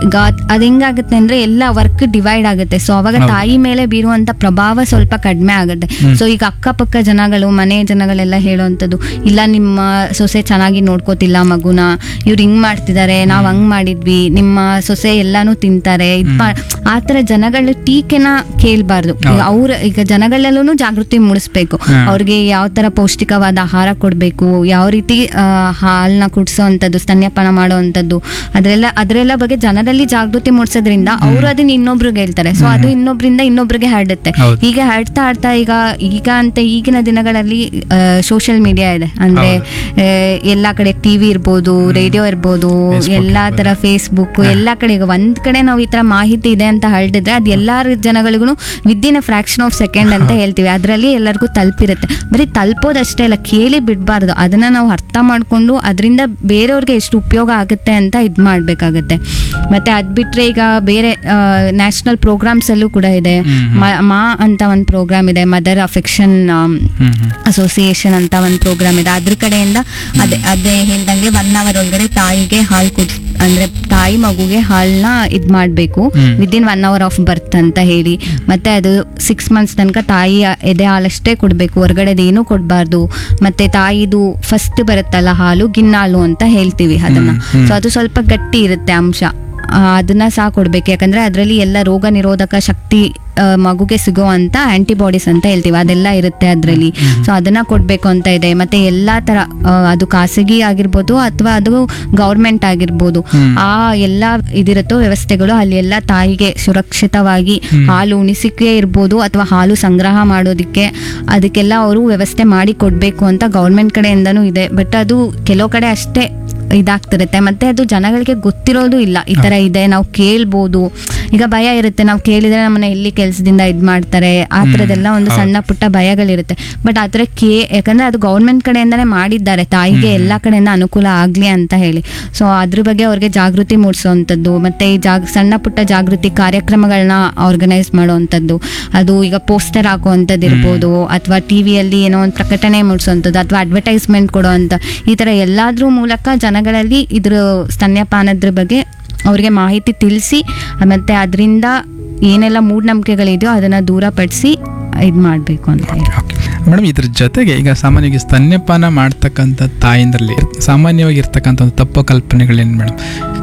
ಈಗ ಅದ್ ಹೆಂಗಾಗುತ್ತೆ ಅಂದ್ರೆ ಎಲ್ಲ ವರ್ಕ್ ಡಿವೈಡ್ ಆಗುತ್ತೆ ಸೊ ಅವಾಗ ಹೌದು. ತಾಯಿ ಮೇಲೆ ಬೀರುವಂತ ಪ್ರಭಾವ ಸ್ವಲ್ಪ ಕಡಿಮೆ ಆಗುತ್ತೆ ಸೊ ಈಗ ಅಕ್ಕಪಕ್ಕ ಜನಗಳು ಮನೆ ಜನಗಳೆಲ್ಲ ಹೇಳುವಂಥದ್ದು ಇಲ್ಲ ನಿಮ್ಮ ಸೊಸೆ ಚೆನ್ನಾಗಿ ನೋಡ್ಕೋತಿಲ್ಲ ಮಗುನ ಇವ್ರು ಹಿಂಗ್ ಮಾಡ್ತಿದ್ದಾರೆ ನಾವ್ ಹಂಗ್ ಮಾಡಿದ್ವಿ ನಿಮ್ಮ ಸೊಸೆ ಎಲ್ಲಾನು ತಿಂತಾರೆ ಇದ್ ಮಾ- ಆ ತರ ಜನಗಳ ಟೀಕೆನ ಕೇಳ್ಬಾರ್ದು ಈಗ ಹೌದು. ಅವ್ರ ಈಗ ಜನಗಳಲ್ಲೂ ಜಾಗೃತಿ ಮೂಡಿಸ್ಬೇಕು ಹಾ. ಅವ್ರಿಗೆ ಯಾವ ತರ ಪೌಷ್ಟಿಕವಾದ ಆಹಾರ ಕೊಡ್ಬೇಕು ಯಾವ ರೀತಿ ಆ, ಹಾಲ್ನ ಕುಡ್ಸೋವಂಥದ್ದು ಸ್ತನ್ಯಪಾನ ಮಾಡೋವಂಥದ್ದು ಅದರೆಲ್ಲ ಅದರೆಲ್ಲ ಬಗ್ಗೆ ಜನರಲ್ಲಿ ಜಾಗೃತಿ ಮೂಡಿಸೋದ್ರಿಂದ ಅವರು ಅದನ್ನ ಇನ್ನೊಬ್ರಿಗೆ ಹೇಳ್ತಾರೆ ಸೊ ಅದು ಇನ್ನೊಬ್ರಿಂದ ಇನ್ನೊಬ್ರಿಗೆ ಹರಡುತ್ತೆ ಹೌದು. ಹೀಗೆ ಹರಡ್ತಾ ಹರಡ್ತಾ ಈಗ ಈಗ ಅಂತ ಈಗಿನ ದಿನಗಳಲ್ಲಿ ಸೋಷಿಯಲ್ ಮೀಡಿಯಾ ಇದೆ ಅಂದ್ರೆ ಆ, ಎಲ್ಲಾ ಕಡೆ ಟಿವಿ ಇರ್ಬೋದು ರೇಡಿಯೋ ಇರ್ಬೋದು Facebook ಎಲ್ಲಾ ಇರ್ಬೋದು. ತರ ಫೇಸ್ಬುಕ್ ಎಲ್ಲಾ ಕಡೆ ಈಗ ಒಂದ್ ಕಡೆ ನಾವು ಈ ತರ ಮಾಹಿತಿ ಇದೆ ಅಂತ ಹರಡಿದ್ರೆ ಅದು ಎಲ್ಲಾ ಜನಗಳಿಗೂ within a fraction of second ಅಂತ ಹೇಳ್ತೀವಿ ಅದರಲ್ಲಿ ಎಲ್ಲರಿಗೂ ತಲುಪಿರುತ್ತೆ ಬರೀ ತಲುಪೋದಷ್ಟೇ ಅಲ್ಲ ಕೇಳಿ ಬಿಡಬಾರ್ದು ಅದನ್ನ ನಾವು ಅರ್ಥ ಮಾಡ್ಕೊಂಡು ಅದರಿಂದ ಬೇರೆಯವ್ರಿಗೆ ಎಷ್ಟು ಉಪಯೋಗ ಆಗುತ್ತೆ ಅಂತ ಇದ್ ಮಾಡ್ಬೇಕಾಗತ್ತೆ ಮತ್ತೆ ಅದ್ ಬಿಟ್ರೆ ಈಗ ಬೇರೆ ನ್ಯಾಷನಲ್ ಪ್ರೋಗ್ರಾಮ್ಸ್ ಅಲ್ಲೂ ಕೂಡ ಇದೆ ಹ್ಮ್. ಮ- ಮಾ ಅಂತ ಒಂದು ಪ್ರೋಗ್ರಾಮ್ ಇದೆ mother affection hmm hmm association ಅಂತ ಒಂದು ಪ್ರೋಗ್ರಾಮ್ ಇದೆ ಅದ್ರ ಕಡೆಯಿಂದ ಅದೇ ಅದೇ ಹೇಳ್ದಂಗೆ ಒನ್ ಅವರ್ ಒಳಗಡೆ ತಾಯಿಗೆ ಹಾಲು ಕುಡ್ ಅಂದ್ರೆ ತಾಯಿ ಮಗುಗೆ ಹಾಲ್ನ ಇದ್ ಮಾಡ್ಬೇಕು hmm. Within one hour of birth ಅಂತ ಹೇಳಿ ಮತ್ತೆ ಅದು ಸಿಕ್ಸ್ ಮಂತ್ಸ್ ತನಕ ತಾಯಿ ಎದೆ ಹಾಲಷ್ಟೇ ಕೊಡ್ಬೇಕು ಹೊರಗಡೆದು ಏನೂ ಕೊಡಬಾರ್ದು ಮತ್ತೆ ತಾಯಿದು ಫಸ್ಟ್ ಬರುತ್ತಲ್ಲ ಹಾಲು ಗಿನ್ನಾಳು ಅಂತ ಹೇಳ್ತೀವಿ ಅದನ್ನ ಹ್ಮ್, ಹ್ಮ್. ಸೊ ಅದು ಸ್ವಲ್ಪ ಗಟ್ಟಿ ಇರುತ್ತೆ ಅಂಶ ಆ, ಅದನ್ನ ಸಹ ಕೊಡ್ಬೇಕು ಯಾಕಂದ್ರೆ ಅದರಲ್ಲಿ ಎಲ್ಲ ರೋಗ ನಿರೋಧಕ ಶಕ್ತಿ ಆ, ಮಗುಗೆ ಸಿಗುವಂತ ಆಂಟಿಬಾಡೀಸ್ ಅಂತ ಹೇಳ್ತೀವಿ ಅದೆಲ್ಲ ಇರುತ್ತೆ ಅದರಲ್ಲಿ ಸೊ ಅದನ್ನ ಕೊಡ್ಬೇಕು ಅಂತ ಇದೆ ಮತ್ತೆ ಎಲ್ಲಾ ತರ ಆ, ಅದು ಖಾಸಗಿ ಆಗಿರ್ಬೋದು ಅಥವಾ ಅದು ಗೌರ್ಮೆಂಟ್ ಆಗಿರ್ಬೋದು ಹ್ಮ್. ಆ ಎಲ್ಲಾ ಇದಿರುತ್ತೋ ವ್ಯವಸ್ಥೆಗಳು ಅಲ್ಲಿ ಎಲ್ಲ ತಾಯಿಗೆ ಸುರಕ್ಷಿತವಾಗಿ ಹಾಲು ಉಣಿಸಿಕೆ ಇರ್ಬೋದು ಅಥವಾ ಹಾಲು ಸಂಗ್ರಹ ಮಾಡೋದಕ್ಕೆ ಅದಕ್ಕೆಲ್ಲ ಅವರು ವ್ಯವಸ್ಥೆ ಮಾಡಿ ಕೊಡ್ಬೇಕು ಅಂತ ಗೌರ್ಮೆಂಟ್ ಕಡೆಯಿಂದನೂ ಇದೆ ಬಟ್ ಅದು ಕೆಲವು ಕಡೆ ಅಷ್ಟೇ ಇದಾಗ್ತಿರುತ್ತೆ ಮತ್ತೆ ಅದು ಜನಗಳಿಗೆ ಗೊತ್ತಿರೋದು ಇಲ್ಲ ಈ ತರ ಇದೆ ನಾವು ಕೇಳ್ಬೋದು ಈಗ ಭಯ ಇರುತ್ತೆ ನಾವು ಕೇಳಿದ್ರೆ ನಮ್ಮನ್ನ ಎಲ್ಲಿ ಕೆಲ್ಸದಿಂದ ಇದ್ ಮಾಡ್ತಾರೆ ಆ ಥರದ್ದೆಲ್ಲ ಒಂದು ಹೌದು. ಸಣ್ಣ ಪುಟ್ಟ ಭಯಗಳಿರುತ್ತೆ ಬಟ್ ಆ ಥರ ಕೇ ಯಾಕಂದ್ರೆ ಅದು ಗೌರ್ಮೆಂಟ್ ಕಡೆಯಿಂದಾನೇ ಮಾಡಿದ್ದಾರೆ ತಾಯಿಗೆ ಎಲ್ಲಾ ಕಡೆಯಿಂದ ಅನುಕೂಲ ಆಗ್ಲಿ ಅಂತ ಹೇಳಿ ಸೊ ಅದ್ರ ಬಗ್ಗೆ ಅವ್ರಿಗೆ ಜಾಗೃತಿ ಮೂಡಿಸುವಂಥದ್ದು ಮತ್ತೆ ಈ ಜಾಗ ಸಣ್ಣ ಪುಟ್ಟ ಜಾಗೃತಿ ಕಾರ್ಯಕ್ರಮಗಳನ್ನ ಆರ್ಗನೈಸ್ ಮಾಡುವಂಥದ್ದು ಅದು ಈಗ ಪೋಸ್ಟರ್ ಹಾಕುವಂಥದ್ದು ಇರ್ಬೋದು ಅಥವಾ ಟಿವಿಯಲ್ಲಿ ಏನೋ ಒಂದು ಪ್ರಕಟಣೆ ಮೂಡಿಸುವಂಥದ್ದು ಅಥವಾ ಅಡ್ವರ್ಟೈಸ್ಮೆಂಟ್ ಕೊಡುವಂಥ ಈ ಥರ ಎಲ್ಲಾದ್ರ ಮೂಲಕ ಜನಗಳಲ್ಲಿ ಇದ್ರ ಸ್ತನ್ಯಪಾನದ್ರ ಬಗ್ಗೆ ಅವ್ರಿಗೆ ಮಾಹಿತಿ ತಿಳಿಸಿ ಮತ್ತೆ ಅದರಿಂದ ಏನೆಲ್ಲ ಮೂಢನಂಬಿಕೆಗಳಿದೆಯೋ ಅದನ್ನ ದೂರಪಡಿಸಿ ಇದು ಮಾಡಬೇಕು ಅಂತ ಹೇಳಿ ಓಕೆ ಮೇಡಮ್ ಇದ್ರ ಜೊತೆಗೆ ಈಗ ಸಾಮಾನ್ಯವಾಗಿ ಸ್ತನ್ಯಪಾನ ಮಾಡ್ತಕ್ಕಂಥ ತಾಯಿಂದ್ರಲ್ಲಿ ಸಾಮಾನ್ಯವಾಗಿ ಇರ್ತಕ್ಕಂಥ ಒಂದು ತಪ್ಪು ಕಲ್ಪನೆಗಳೇನು ಮೇಡಮ್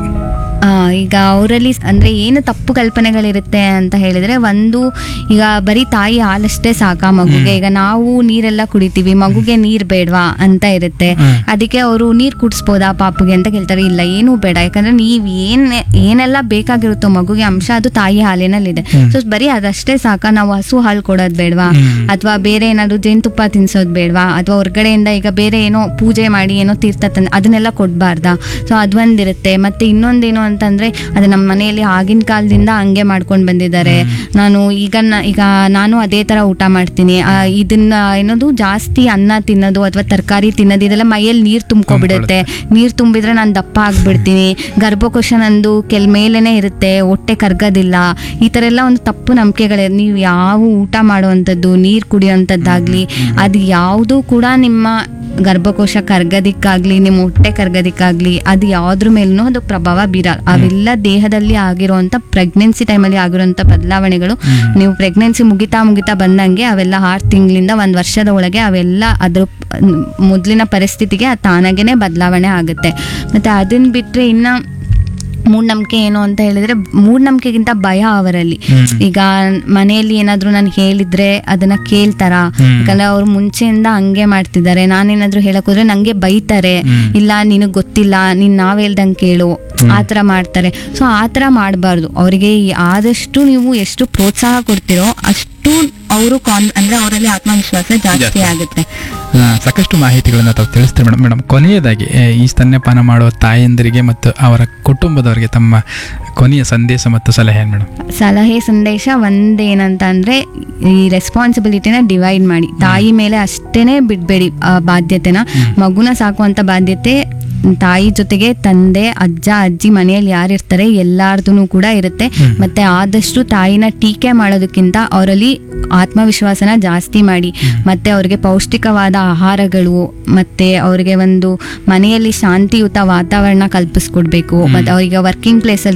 ಆ, ಈಗ ಅವರಲ್ಲಿ ಅಂದ್ರೆ ಏನು ತಪ್ಪು ಕಲ್ಪನೆಗಳಿರುತ್ತೆ ಅಂತ ಹೇಳಿದ್ರೆ ಒಂದು ಈಗ ಬರೀ ತಾಯಿ ಹಾಲಷ್ಟೇ ಸಾಕಾ ಮಗುಗೆ ಈಗ ನಾವು ನೀರೆಲ್ಲ ಕುಡಿತೀವಿ ಮಗುಗೆ ನೀರ್ ಬೇಡವಾ ಅಂತ ಇರುತ್ತೆ ಹ್ಮ್. ಅದಕ್ಕೆ ಅವರು ನೀರ್ ಕುಡಿಸ್ಬೋದಾ ಪಾಪುಗೆ ಅಂತ ಕೇಳ್ತಾರೆ ಇಲ್ಲ ಏನೂ ಬೇಡ ಯಾಕಂದ್ರೆ ನೀವ್ ಏನ್ ಏನೆಲ್ಲ ಬೇಕಾಗಿರುತ್ತೋ ಮಗುಗೆ ಅಂಶ ಅದು ತಾಯಿ ಹಾಲಿನಲ್ಲಿದೆ ಹ್ಮ್. ಸೊ ಬರೀ ಅದಷ್ಟೇ ಸಾಕಾ ನಾವು ಹಸು ಹಾಲು ಕೊಡೋದ್ ಬೇಡವಾ ಹ್ಮ್. ಅಥವಾ ಬೇರೆ ಏನಾದ್ರು ಜೇನುತುಪ್ಪ ತಿನ್ಸೋದ್ ಬೇಡವಾ ಅಥವಾ ಹೊರಗಡೆಯಿಂದ ಈಗ ಬೇರೆ ಏನೋ ಪೂಜೆ ಮಾಡಿ ಏನೋ ತೀರ್ಥ ತಂದು ಅದನ್ನೆಲ್ಲ ಕೊಡಬಾರ್ದಾ ಸೊ ಅದೊಂದಿರುತ್ತೆ ಮತ್ತೆ ಇನ್ನೊಂದೇನು ಅಂತಂದ್ರೆ ಅದು ನಮ್ಮ ಮನೆಯಲ್ಲಿ ಆಗಿನ ಕಾಲದಿಂದ ಹಂಗೆ ಮಾಡ್ಕೊಂಡು ಬಂದಿದ್ದಾರೆ ನಾನು ಈಗ ನ- ಈಗ ನಾನು ಅದೇ ತರ ಊಟ ಮಾಡ್ತೀನಿ ಆ, ಇದನ್ನ ಏನದು ಜಾಸ್ತಿ ಅನ್ನ ತಿನ್ನೋದು ಅಥವಾ ತರಕಾರಿ ತಿನ್ನೋದು ಇದೆಲ್ಲ ಮೈಯಲ್ಲಿ ನೀರು ತುಂಬ್ಕೊಬಿಡುತ್ತೆ ನೀರು ತುಂಬಿದ್ರೆ ನಾನು ದಪ್ಪ ಆಗ್ಬಿಡ್ತೀನಿ ಗರ್ಭಕೋಶ ನಂದು ಕೆಲ್ ಮೇಲೇನೆ ಇರುತ್ತೆ ಹೊಟ್ಟೆ ಕರ್ಗೋದಿಲ್ಲ ಈ ಥರ ಎಲ್ಲ ಒಂದು ತಪ್ಪು ನಂಬಿಕೆಗಳು ನೀವು ಯಾವ ಊಟ ಮಾಡುವಂಥದ್ದು ನೀರು ಕುಡಿಯೋಂಥದ್ದಾಗ್ಲಿ ಅದು ಯಾವುದೂ ಕೂಡ ನಿಮ್ಮ ಗರ್ಭಕೋಶ ಕರ್ಗೋದಿಕ್ಕಾಗ್ಲಿ ನಿಮ್ಮ ಹೊಟ್ಟೆ ಕರ್ಗೋದಿಕ್ಕಾಗ್ಲಿ ಅದು ಯಾವ್ದ್ರ ಮೇಲೂ ಅದು ಪ್ರಭಾವ ಬೀರಲ್ಲ ಅವೆಲ್ಲ ದೇಹದಲ್ಲಿ ಆಗಿರುವಂಥ ಪ್ರೆಗ್ನೆನ್ಸಿ ಟೈಮಲ್ಲಿ ಆಗಿರುವಂಥ ಬದಲಾವಣೆಗಳು ನೀವು ಪ್ರೆಗ್ನೆನ್ಸಿ ಮುಗಿತಾ ಮುಗಿತಾ ಬಂದಂಗೆ ಅವೆಲ್ಲ ಆರು ತಿಂಗಳಿಂದ ಒಂದು ವರ್ಷದ ಒಳಗೆ ಅವೆಲ್ಲ ಅದ್ರ ಮೊದಲಿನ ಪರಿಸ್ಥಿತಿಗೆ ಅದು ತಾನಾಗೇನೆ ಬದಲಾವಣೆ ಆಗುತ್ತೆ ಮತ್ತೆ ಅದನ್ನ ಬಿಟ್ರೆ ಇನ್ನ ಮೂಢನಂಬಿಕೆ ಏನು ಅಂತ ಹೇಳಿದ್ರೆ ಮೂಢನಂಬಿಕೆಗಿಂತ ಭಯ ಅವರಲ್ಲಿ ಹ್ಮ್. ಈಗ ಮನೆಯಲ್ಲಿ ಏನಾದ್ರು ನಾನು ಹೇಳಿದ್ರೆ ಅದನ್ನ ಕೇಳ್ತಾರ ಹ್ಮ್. ಯಾಕಂದ್ರೆ ಅವ್ರು ಮುಂಚೆಯಿಂದ ಹಂಗೆ ಮಾಡ್ತಿದ್ದಾರೆ ನಾನೇನಾದ್ರೂ ಹೇಳಕ್ ಹೋದ್ರೆ ನಂಗೆ ಬೈತಾರೆ ಹ್ಮ್. ಇಲ್ಲ ನಿನಗ್ ಗೊತ್ತಿಲ್ಲ ನೀನ್ ನಾವ್ ಹೇಳ್ದಂಗೆ ಕೇಳು ಆತರ ಮಾಡ್ತಾರೆ ಸೊ ಆತರ ಮಾಡಬಾರ್ದು ಅವರಿಗೆ ಆದಷ್ಟು ನೀವು ಎಷ್ಟು ಪ್ರೋತ್ಸಾಹ ಕೊಡ್ತೀರೋ ಅಷ್ಟು ಅವರು ಕಾನ್ ಅಂದ್ರೆ ಅವರಲ್ಲಿ ಆತ್ಮವಿಶ್ವಾಸ ಜಾಸ್ತಿ ಜಾಸ್ತಿ. ಆಗುತ್ತೆ ಆ, ಸಾಕಷ್ಟು ಮಾಹಿತಿಗಳನ್ನು ತಾವು ತಿಳಿಸ್ತೀರಿ ಮೇಡಮ್ ಮೇಡಮ್ ಕೊನೆಯದಾಗಿ ಆ, ಈ ಸ್ತನ್ಯಪಾನ ಮಾಡುವ ತಾಯಂದಿರಿಗೆ ಮತ್ತು ಅವರ ಕುಟುಂಬದವರಿಗೆ ತಮ್ಮ ಕೊನೆಯ ಸಂದೇಶ ಮತ್ತು ಸಲಹೆ ಏನು ಮೇಡಮ್ ಸಲಹೆ ಸಂದೇಶ ಒಂದೇನಂತ ಅಂದ್ರೆ ಈ ರೆಸ್ಪಾನ್ಸಿಬಿಲಿಟಿನ ಡಿವೈಡ್ ಮಾಡಿ ತಾಯಿ ಮೇಲೆ ಅಷ್ಟೇನೆ ಬಿಡ್ಬೇಡಿ ಆ ಬಾಧ್ಯತೆನ ಮಗುನ ಸಾಕುವಂತ ಬಾಧ್ಯತೆ ತಾಯಿ ಜೊತೆಗೆ ತಂದೆ ಅಜ್ಜ ಅಜ್ಜಿ ಮನೆಯಲ್ಲಿ ಯಾರಿರ್ತಾರೆ ಎಲ್ಲಾರ್ದು ಕೂಡ ಇರುತ್ತೆ ಹ್ಮ್. ಮತ್ತೆ ಆದಷ್ಟು ತಾಯಿನ ಟೀಕೆ ಮಾಡೋದಕ್ಕಿಂತ ಅವರಲ್ಲಿ ಆತ್ಮವಿಶ್ವಾಸನ ಜಾಸ್ತಿ ಮಾಡಿ ಮತ್ತೆ ಅವ್ರಿಗೆ ಪೌಷ್ಟಿಕವಾದ ಆಹಾರಗಳು ಮತ್ತೆ ಅವ್ರಿಗೆ ಒಂದು ಮನೆಯಲ್ಲಿ ಶಾಂತಿಯುತ ವಾತಾವರಣ ಕಲ್ಪಿಸ್ಕೊಡ್ಬೇಕು ಮತ್ತೆ ಅವ್ರಿಗೆ ವರ್ಕಿಂಗ್ ಪ್ಲೇಸ್ ಅಲ್ಲಿ